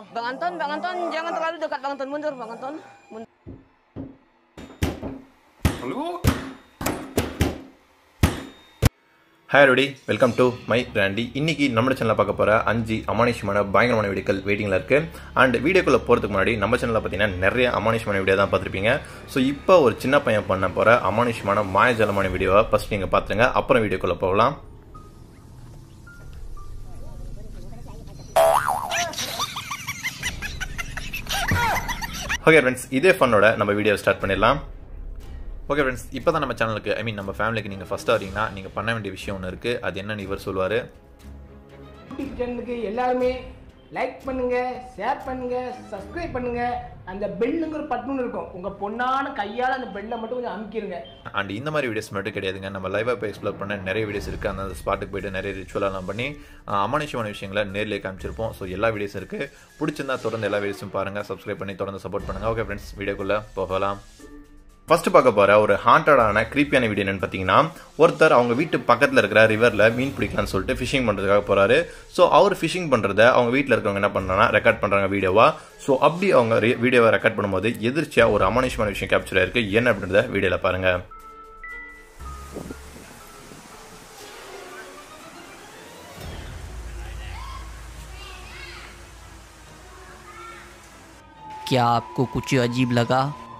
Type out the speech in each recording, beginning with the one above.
Bang Anton, Bang Anton, jangan terlalu dekat Bang Anton. Mundur, Bang Anton. Mundur. Hi ready welcome to my brandy இன்னைக்கு நம்ம சேனலில் பார்க்க போகிற அஞ்சு அமானுஷ்யமான பயங்கரமான வீடியோக்கள் வெயிட்டிங்கில் இருக்குது அண்ட் வீடியோக்குள்ளே போகிறதுக்கு முன்னாடி நம்ம சேனலில் பார்த்தீங்கன்னா நிறைய அமானுஷ்யமான வீடியோ தான் பார்த்துருப்பீங்க ஸோ இப்போ ஒரு சின்ன பையன் பண்ண போகிற அமானுஷ்யமான மாயஜலமான வீடியோவை ஃபஸ்ட் நீங்கள் பார்த்துருங்க அப்புறம் வீடியோக்குள்ளே போகலாம் ஓகே ஃப்ரெண்ட்ஸ் இதே ஃபன்னோட நம்ம வீடியோ ஸ்டார்ட் பண்ணிடலாம் ஓகே ஃப்ரெண்ட்ஸ் இப்போ தான் நம்ம சேனலுக்கு ஐ மீன் நம்ம ஃபேமிலிக்கு நீங்கள் ஃபஸ்ட்டாக வரீங்கன்னா நீங்கள் பண்ண வேண்டிய விஷயம் ஒன்று இருக்குது அது என்னன்னு இவர் சொல்லுவார் யூடியூப் சேனலுக்கு எல்லாருமே லைக் பண்ணுங்க ஷேர் பண்ணுங்க சப்ஸ்கிரைப் பண்ணுங்க அந்த பெல்லுங்கிற பட்டன் இருக்கும் உங்க பொண்ணான கையால அந்த பெல்லை மட்டும் கொஞ்சம் அமுக்கிருங்க அண்ட் இந்த மாதிரி வீடியோஸ் மட்டும் கிடையாதுங்க நம்ம லைவாக போய் எக்ஸ்ப்ளோர் பண்ண நிறைய வீடியோஸ் இருக்குது அந்த ஸ்பாட்டுக்கு போயிட்டு நிறைய ரிச்சுவலாம் பண்ணி அஹ், அமானுஷ்யமான விஷயங்களை நேர்லேயே காமிச்சிருப்போம் ஸோ எல்லா வீடியோஸ் இருக்குது பிடிச்சிருந்தா தொடர்ந்து எல்லா வீடியோஸும் பாருங்கள் சப்ஸ்கிரைப் பண்ணி தொடர்ந்து சப்போர்ட் பண்ணுங்கள் ஓகே ஃப்ரெண்ட்ஸ் வீடியோக்குள்ளே போகலாம் ஃபர்ஸ்ட் பார்க்க போற ஒரு ஹாண்டடான creepy-ஆன வீடியோ என்னன்னு பார்த்தீங்கன்னா ஒருத்தர் அவங்க வீட்டு பக்கத்தில் இருக்கிற ரிவரில் மீன் பிடிக்கலாம்னு சொல்லிட்டு ஃபிஷிங் பண்ணுறதுக்காக போறாரு ஸோ அவர் ஃபிஷிங் பண்ணுறத அவங்க வீட்டில் இருக்கவங்க என்ன பண்ணுறாங்கன்னா ரெக்கார்ட் பண்ணுறாங்க வீடியோவா ஸோ அப்படி அவங்க வீடியோவை ரெக்கார்ட் பண்ணும்போது எதிர்ச்சியாக ஒரு அமானுஷ்யமான விஷயம் கேப்சர் ஆயிருக்கு என்ன அப்படின்றத வீடியோவில் பாருங்க क्या आपको कुछ अजीब लगा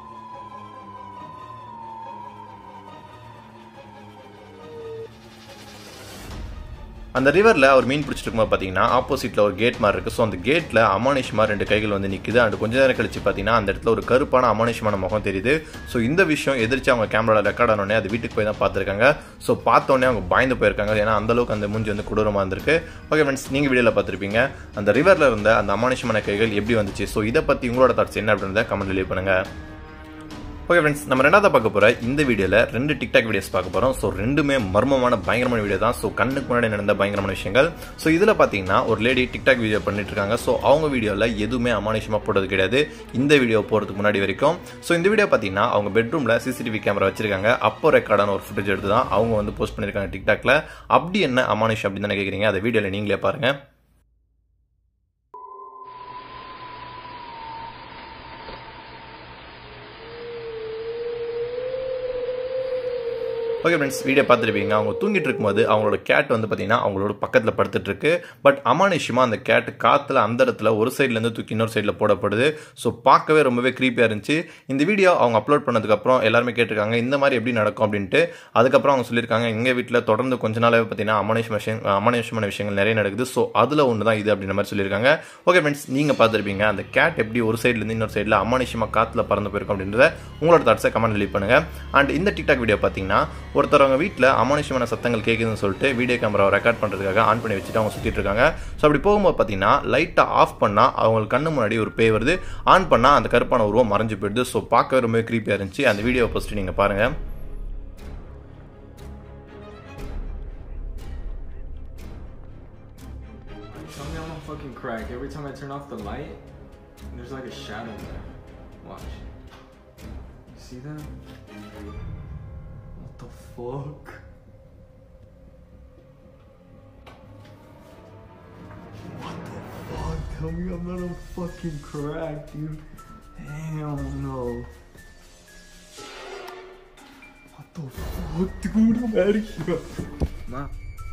அந்த ரிவரில் அவர் மீன் பிடிச்சிட்டு இருக்கும்போது பார்த்தீங்கன்னா ஆப்போசிட்டில் ஒரு கேட் மாதிரி இருக்குது ஸோ அந்த கேட்டில் அமானுஷ்யமாக ரெண்டு கைகள் வந்து நிற்குது அண்ட் கொஞ்ச நேரம் கழிச்சு பார்த்தீங்கன்னா அந்த இடத்துல ஒரு கருப்பான அமானுஷ்யமான முகம் தெரியுது ஸோ இந்த விஷயம் எதிர்த்து அவங்க கேமராவில் ரெக்கார்ட் ஆனோடனே அது வீட்டுக்கு போய் தான் பார்த்துருக்காங்க ஸோ பார்த்தோன்னே அவங்க பயந்து போயிருக்காங்க ஏன்னா அந்த அளவுக்கு அந்த மூஞ்சி வந்து கொடூரமாக இருந்திருக்கு ஓகே ஃப்ரெண்ட்ஸ் நீங்கள் வீடியோவில் பார்த்துருப்பீங்க அந்த ரிவரில் இருந்த அந்த அமானுஷ்யமான கைகள் எப்படி வந்துச்சு ஸோ இதை பற்றி உங்களோட தாட்ஸ் என்ன அப்படின்றத கமெண்ட் லீவ் பண்ணுங்கள் ஓகே ஃப்ரெண்ட்ஸ் நம்ம ரெண்டாவது பார்க்க போற இந்த வீடியோல ரெண்டு டிக்டாக் வீடியோஸ் பார்க்க போறோம் ஸோ ரெண்டுமே மர்மமான பயங்கரமான வீடியோ தான் ஸோ கண்ணுக்கு முன்னாடி நடந்த பயங்கரமான விஷயங்கள் ஸோ இதுல பாத்தீங்கன்னா ஒரு லேடி டிக்டாக் வீடியோ பண்ணிட்டு இருக்காங்க ஸோ அவங்க வீடியோல எதுவுமே அமானுஷமா போடுறது கிடையாது இந்த வீடியோ போறதுக்கு முன்னாடி வரைக்கும் ஸோ இந்த வீடியோ பாத்தீங்கன்னா அவங்க பெட்ரூம்ல சிசிடிவி கேமரா வச்சிருக்காங்க அப்போ ரெக்கார்டான ஒரு ஃபுட்டேஜ் எடுத்து தான் அவங்க வந்து போஸ்ட் பண்ணிருக்காங்க டிக்டாக்ல அப்படி என்ன அமானுஷம் அப்படின்னு தானே கேக்குறீங்க அந்த வீடியோல நீங்களே பாருங்க ஓகே ஃப்ரெண்ட்ஸ் வீடியோ பார்த்துருப்பீங்க அவங்க தூங்கிட்டு இருக்கும்போது அவங்களோட கேட் வந்து பார்த்தீங்கன்னா அவங்களோட பக்கத்தில் படுத்துட்டு இருக்கு பட் அமானுஷ்யமா அந்த கேட் காற்றுல அந்த இடத்துல ஒரு சைட்லேருந்து தூக்கி இன்னொரு சைடில் போடப்படுது ஸோ பார்க்கவே ரொம்பவே க்ரீப்பியாக இருந்துச்சு இந்த வீடியோ அவங்க அப்லோட் பண்ணதுக்கப்புறம் எல்லாருமே கேட்டிருக்காங்க இந்த மாதிரி எப்படி நடக்கும் அப்படின்ட்டு அதுக்கப்புறம் அவங்க சொல்லியிருக்காங்க எங்கள் வீட்டில் தொடர்ந்து கொஞ்ச நாளாவே பார்த்தீங்கன்னா அமானுஷ்ய விஷயம் அமானுஷ்யமான விஷயங்கள் நிறைய நடக்குது ஸோ அதில் ஒன்று தான் இது அப்படின்ற மாதிரி சொல்லியிருக்காங்க ஓகே ஃப்ரெண்ட்ஸ் நீங்கள் பார்த்துருப்பீங்க அந்த கேட் எப்படி ஒரு சைட்லேருந்து இன்னொரு சைடில் அமானுஷ்யமாக காற்றுல பறந்து போயிருக்கும் அப்படின்றத உங்களோட தாட்ஸை கமெண்ட் லீவ் பண்ணுங்க அண்ட் இந்த டிக்டாக் வீடியோ பார்த்தீங்கன்னா ஒருத்தர் அவங்க வீட்டில் அமானுஷ்யமான சத்தங்கள் கேட்குதுன்னு சொல்லிட்டு வீடியோ கேமராவை ரெக்கார்ட் பண்ணுறதுக்காக ஆன் பண்ணி வச்சுட்டு அவங்க சுற்றிட்டு இருக்காங்க ஸோ அப்படி போகும்போது பார்த்தீங்கன்னா லைட்டை ஆஃப் பண்ணால் அவங்களுக்கு கண்ணு முன்னாடி ஒரு பேய் வருது ஆன் பண்ணால் அந்த கருப்பான உருவம் மறைஞ்சு போயிடுது ஸோ பார்க்கவே ரொம்ப க்ரீப்பியாக இருந்துச்சு அந்த வீடியோ ஃபஸ்ட்டு நீங்கள் பாருங்கள் Tell me I'm a fucking crack. Every time I turn off the light, there's like a shadow there. Watch. You see that? What the fuck? What the fuck? Tell me I'm not a fucking crack, dude. Hell no. What the fuck, dude? I'm out of here. Ma.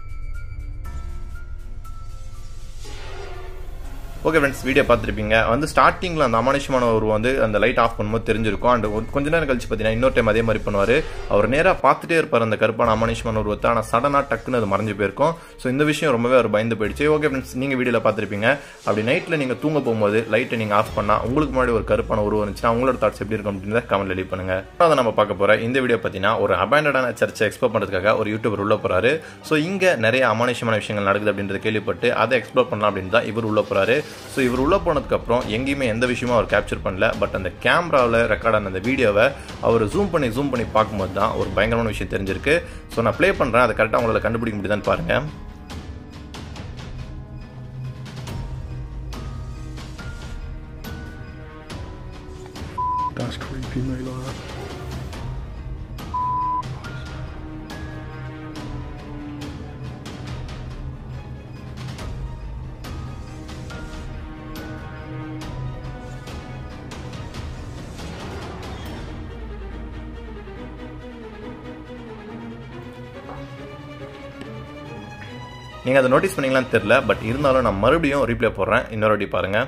Okay friends video பார்த்துருப்பீங்க வந்து ஸ்டார்டிங்கில் அந்த அமானுஷ்யமான உருவம் வந்து அந்த light off பண்ணும்போது தெரிஞ்சிருக்கும் and கொஞ்ச நேரம் கழிச்சு பார்த்தீங்கன்னா இன்னொரு டைம் அதே மாதிரி பண்ணுவார் அவர் நேராக பார்த்துட்டே இருப்பார் அந்த கருப்பான அமானுஷ்யமான உருவத்தை ஆனால் சடனாக டக்குன்னு அது மறைஞ்சு போயிருக்கும் ஸோ இந்த விஷயம் ரொம்பவே அவர் பயந்து போயிடுச்சு ஓகே ஃப்ரெண்ட்ஸ் நீங்கள் வீடியோவில் பார்த்துருப்பீங்க அப்படி நைட்டில் நீங்கள் தூங்க போகும்போது லைட்டை நீங்கள் ஆஃப் பண்ணால் உங்களுக்கு முன்னாடி ஒரு கருப்பான உருவம் இருந்துச்சுன்னா உங்களோட தாட்ஸ் எப்படி இருக்கும் அப்படின்றத கமெண்ட் லீவ் பண்ணுங்க அதை நம்ம பார்க்க போகிற இந்த வீடியோ பார்த்தீங்கன்னா ஒரு அபேண்டடான சர்ச்சை எக்ஸ்ப்ளோர் பண்ணுறதுக்காக ஒரு யூடியூபர் உள்ள போகிறாரு ஸோ இங்கே நிறைய அமானுஷ்யமான விஷயங்கள் நடக்குது அப்படின்றத கேள்விப்பட்டு அதை எக்ஸ்ப்ளோர் பண்ணலாம் அப்படின்னு தான் இவர் உள்ள போகிறாரு ஸோ இவர் உள்ள போனதுக்கப்புறம் எங்கேயுமே எந்த விஷயமும் அவர் கேப்சர் பண்ணல பட் அந்த கேமராவில் ரெக்கார்ட் ஆன அந்த வீடியோவை அவர் ஜூம் பண்ணி ஜூம் பண்ணி பார்க்கும்போது தான் ஒரு பயங்கரமான விஷயம் தெரிஞ்சிருக்கு ஸோ நான் ப்ளே பண்ணுறேன் அதை கரெக்டாக உங்களால் கண்டுபிடிக்க முடியுதான்னு பாருங்கள் That's creepy, Mayla. நீங்கள் அதை நோட்டீஸ் பண்ணீங்களான்னு தெரில பட் இருந்தாலும் நான் மறுபடியும் ரீப்ளே போடுறேன் இன்னொரு வாட்டி பாருங்கள்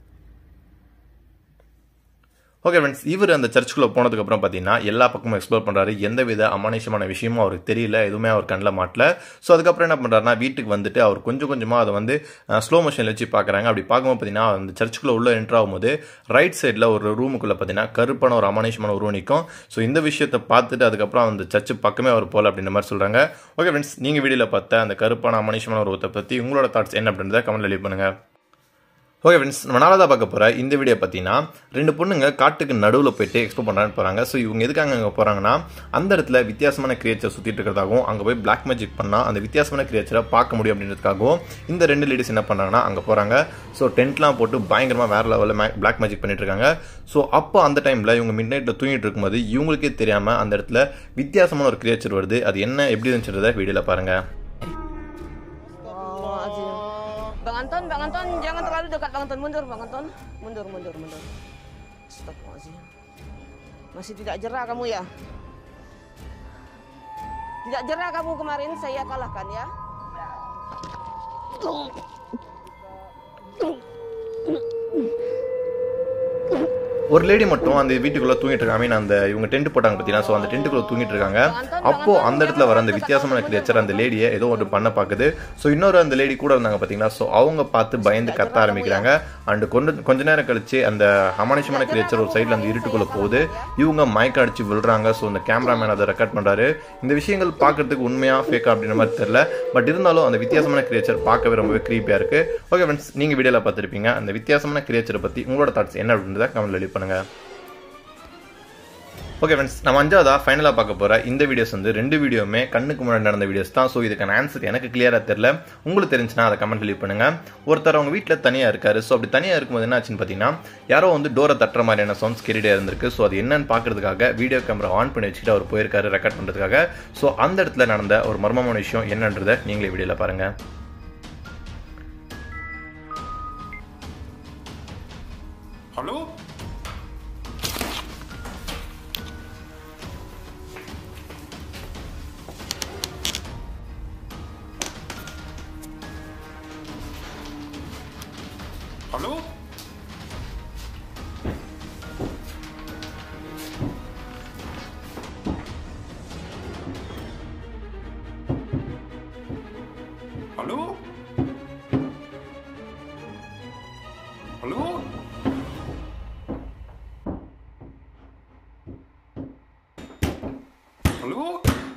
ஓகே ஃப்ரெண்ட்ஸ் இவர் அந்த சர்ச்சுக்குள்ளே போனதுக்கப்புறம் பார்த்தீங்கன்னா எல்லா பக்கமும் எக்ஸ்ப்ளோர் பண்ணுறாரு எந்த வித அமானுஷமான விஷயமும் அவருக்கு தெரியல எதுவுமே அவர் கண்ணில் மாட்டல ஸோ அதுக்கப்புறம் என்ன பண்ணுறாருனா வீட்டுக்கு வந்துட்டு அவர் கொஞ்சம் கொஞ்சமாக அதை வந்து ஸ்லோ மோஷனில் வச்சு பார்க்குறாங்க அப்படி பார்க்கும்போது பார்த்தீங்கன்னா அந்த சர்ச்சுக்குள்ளே உள்ள என்ட்ரு ஆகும்போது ரைட் சைடில் ஒரு ரூமுக்குள்ளே பார்த்தீங்கன்னா கருப்பான ஒரு அமானுஷமான உருவம் நிற்கும் ஸோ இந்த விஷயத்தை பார்த்துட்டு அதுக்கப்புறம் அந்த சர்ச்சு பக்கமே அவர் போகல அப்படின்ற மாதிரி சொல்கிறாங்க ஓகே ஃப்ரெண்ட்ஸ் நீங்கள் வீடியோவில் பார்த்த அந்த கருப்பான அமானுஷமான உருவத்தை பற்றி உங்களோட தாட்ஸ் என்ன அப்படின்றத கமெண்ட்ல லீவ் பண்ணுங்கள் ஓகே ஃப்ரெண்ட்ஸ் நம்ம நாலாவதாக பார்க்க போகிற இந்த வீடியோ பார்த்தீங்கன்னா ரெண்டு பொண்ணுங்க காட்டுக்கு நடுவில் போயிட்டு எக்ஸ்ப்ளோர் பண்ணுறான்னு போகிறாங்க ஸோ இவங்க எதுக்காக அங்கே போகிறாங்கன்னா அந்த இடத்துல வித்தியாசமான கிரியேச்சர் சுற்றிட்டு இருக்கிறதாகவும் அங்கே போய் பிளாக் மேஜிக் பண்ணால் அந்த வித்தியாசமான கிரியேச்சரை பார்க்க முடியும் அப்படின்றதுக்காகவும் இந்த ரெண்டு லேடிஸ் என்ன பண்ணுறாங்கன்னா அங்கே போகிறாங்க ஸோ டென்ட்லாம் போட்டு பயங்கரமாக வேறு லெவலில் மே பிளாக் மேஜிக் பண்ணிட்டு இருக்காங்க ஸோ அப்போ அந்த டைமில் இவங்க மிட் நைட்டில் தூங்கிட்டு இருக்கும்போது இவங்களுக்கே தெரியாமல் அந்த இடத்துல வித்தியாசமான ஒரு கிரியேச்சர் வருது அது என்ன எப்படி இருந்துச்சுன்றதை வீடியோவில் பாருங்கள் Bang Anton, Bang Anton, jangan terlalu dekat Bang Anton. Mundur, Bang Anton. Mundur, mundur, mundur. Astagfirullahaladzim. Masih tidak jerah kamu ya? Tidak jerah kamu kemarin, saya kalahkan ya. ஒரு லேடி மட்டும் அந்த வீட்டுக்குள்ள தூங்கிட்டு இருக்காங்க I mean, அந்த இவங்க tent போட்டாங்க பார்த்தீங்கன்னா ஸோ அந்த டென்ட்டுக்குள்ள தூங்கிட்டு இருக்காங்க அப்போ அந்த இடத்துல வர அந்த வித்தியாசமான கிரியேச்சர் அந்த லேடியை ஏதோ ஒன்று பண்ண பார்க்குது ஸோ இன்னொரு அந்த லேடி கூட இருந்தாங்க பார்த்தீங்களா ஸோ அவங்க பார்த்து பயந்து கத்த ஆரம்பிக்கிறாங்க அண்ட் கொஞ்ச கொஞ்ச நேரம் கழிச்சு அந்த அமானுஷமான கிரியேச்சர் ஒரு சைடில் அந்த இருட்டுக்குள்ள போகுது இவங்க மயக்க அடிச்சு விழுறாங்க ஸோ அந்த கேமராமேன் அதை ரெக்கார்ட் பண்ணுறாரு இந்த விஷயங்கள் பார்க்கறதுக்கு உண்மையா ஃபேக்கா அப்படின்ற மாதிரி தெரியல பட் இருந்தாலும் அந்த வித்தியாசமான கிரியேச்சர் பார்க்கவே ரொம்பவே க்ரீப்பியாக இருக்கு ஓகே ஃப்ரெண்ட்ஸ் நீங்கள் வீடியோவில் பார்த்துருப்பீங்க அந்த வித்தியாசமான கிரியேச்சரை பற்றி உங்களோட தாட்ஸ் என்ன அப்படின்றத கமெண்ட்ல லீவ் பண்ணுங்க ஓகே ஃப்ரெண்ட்ஸ் நம்ம அஞ்சாவதா ஃபைனலாக பார்க்க போகிற இந்த வீடியோஸ் வந்து ரெண்டு வீடியோவுமே கண்ணுக்கு முன்னாடி நடந்த வீடியோஸ் தான் ஸோ இதுக்கான ஆன்சர் எனக்கு கிளியராக தெரியல உங்களுக்கு தெரிஞ்சுன்னா அதை கமெண்ட் லீவ் பண்ணுங்க ஒருத்தர் அவங்க வீட்டில் தனியாக இருக்காரு ஸோ அப்படி தனியாக இருக்கும்போது என்ன ஆச்சுன்னு பார்த்தீங்கன்னா யாரோ வந்து டோரை தட்டுற மாதிரியான சவுண்ட்ஸ் கேட்டுட்டே இருந்திருக்கு ஸோ அது என்னன்னு பார்க்கறதுக்காக வீடியோ கேமரா ஆன் பண்ணி வச்சுட்டு அவர் போயிருக்காரு ரெக்கார்ட் பண்ணுறதுக்காக ஸோ அந்த இடத்துல நடந்த ஒரு மர்மமான விஷயம் என்னன்றதை நீங்களே வீடியோவில் பாருங்கள் Hallo? Hallo? Hallo? Hallo? Hallo?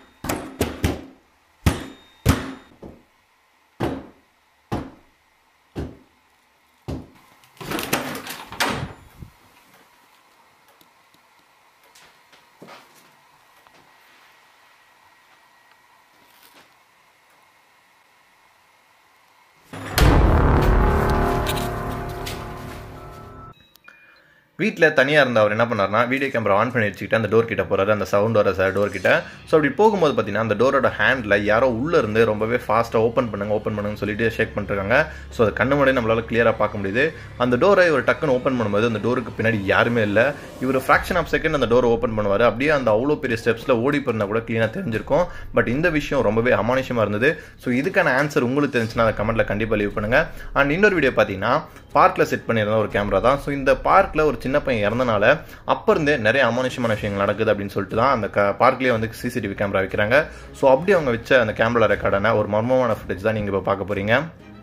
வீட்டில் தனியாக இருந்த அவர் என்ன பண்ணார்னா வீடியோ கேமரா ஆன் பண்ணி வச்சுக்கிட்டு அந்த டோர் கிட்ட போறாரு அந்த சவுண்ட் வர சார் டோர் கிட்ட ஸோ அப்படி போகும்போது பார்த்தீங்கன்னா அந்த டோரோட ஹேண்டில் யாரோ உள்ளே இருந்து ரொம்பவே ஃபாஸ்ட்டாக ஓப்பன் பண்ணுங்க ஓப்பன் பண்ணுங்க சொல்லிட்டு ஷேக் பண்ணிருக்காங்க ஸோ அது கண்ணு முன்னாடி நம்மளால கிளியராக பார்க்க முடியுது அந்த டோரை இவர் டக்குன்னு ஓப்பன் பண்ணும்போது அந்த டோருக்கு பின்னாடி யாருமே இல்லை இவர் ஃப்ராக்ஷன் ஆஃப் செகண்ட் அந்த டோரை ஓப்பன் பண்ணுவார் அப்படியே அந்த அவ்வளோ பெரிய ஸ்டெப்ஸில் ஓடி போயிருந்தா கூட க்ளீனாக தெரிஞ்சிருக்கும் பட் இந்த விஷயம் ரொம்பவே அமானுஷமாக இருந்தது ஸோ இதுக்கான ஆன்சர் உங்களுக்கு தெரிஞ்சுன்னா அதை கமெண்ட்டில் கண்டிப்பாக லீவ் பண்ணுங்க அண்ட் இன்னொரு வீடியோ பார்த்தீங்கன்னா பார்க்கில் செட் பண்ணியிருந்த ஒரு கேமரா தான் ஸோ இந்த பார்க்கில் ஒரு சின்ன பையன் இறந்தனால அப்போ இருந்தே நிறைய அமானுஷமான விஷயங்கள் நடக்குது அப்படின்னு சொல்லிட்டு தான் அந்த பார்க்லேயே வந்து சிசிடிவி கேமரா வைக்கிறாங்க ஸோ அப்படி அவங்க வச்ச அந்த கேமரா ரெக்கார்டான ஒரு மர்மமான ஃபுட்டேஜ் தான் நீங்கள் இப்போ பார்க்க போகிறீங்க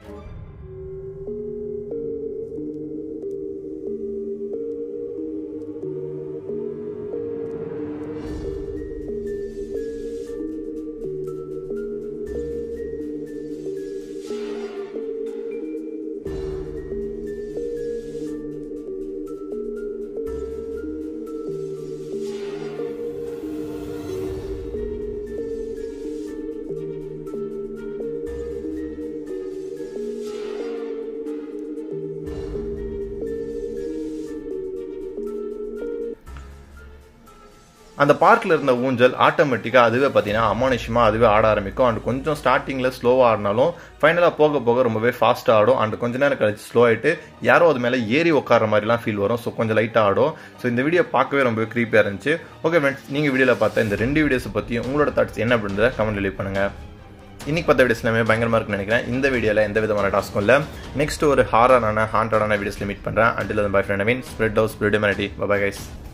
அந்த பார்க்கில் இருந்த ஊஞ்சல் ஆட்டோமேட்டிக்காக அதுவே பார்த்தீங்கன்னா அமானுஷமாக அதுவே ஆட ஆரம்பிக்கும் அண்ட் கொஞ்சம் ஸ்டார்டிங்கில் ஸ்லோவாக ஆடினாலும் ஃபைனலாக போக போக ரொம்பவே ஃபாஸ்ட்டாக ஆடும் அண்ட் கொஞ்ச நேரம் கழிச்சு ஸ்லோ ஆகிட்டு யாரோ அது மேலே ஏறி உட்கார மாதிரிலாம் ஃபீல் வரும் ஸோ கொஞ்சம் லைட்டாக ஆடும் ஸோ இந்த வீடியோ பார்க்கவே ரொம்பவே க்ரீப்பியாக இருந்துச்சு ஓகே ஃப்ரெண்ட்ஸ் நீங்கள் வீடியோவில் பார்த்த இந்த ரெண்டு வீடியோஸை பற்றி உங்களோட தாட்ஸ் என்ன அப்படின்றத கமெண்ட் லீவ் பண்ணுங்கள் இன்னைக்கு பார்த்த வீடியோஸ் எல்லாமே பயங்கரமாக இருக்குன்னு நினைக்கிறேன் இந்த வீடியோவில் எந்த விதமான டாஸ்க்கும் இல்லை நெக்ஸ்ட் ஒரு ஹாரரான ஹாண்டடான வீடியோஸில் மீட் பண்ணுறேன் until bye friend mean spread house spread bye guys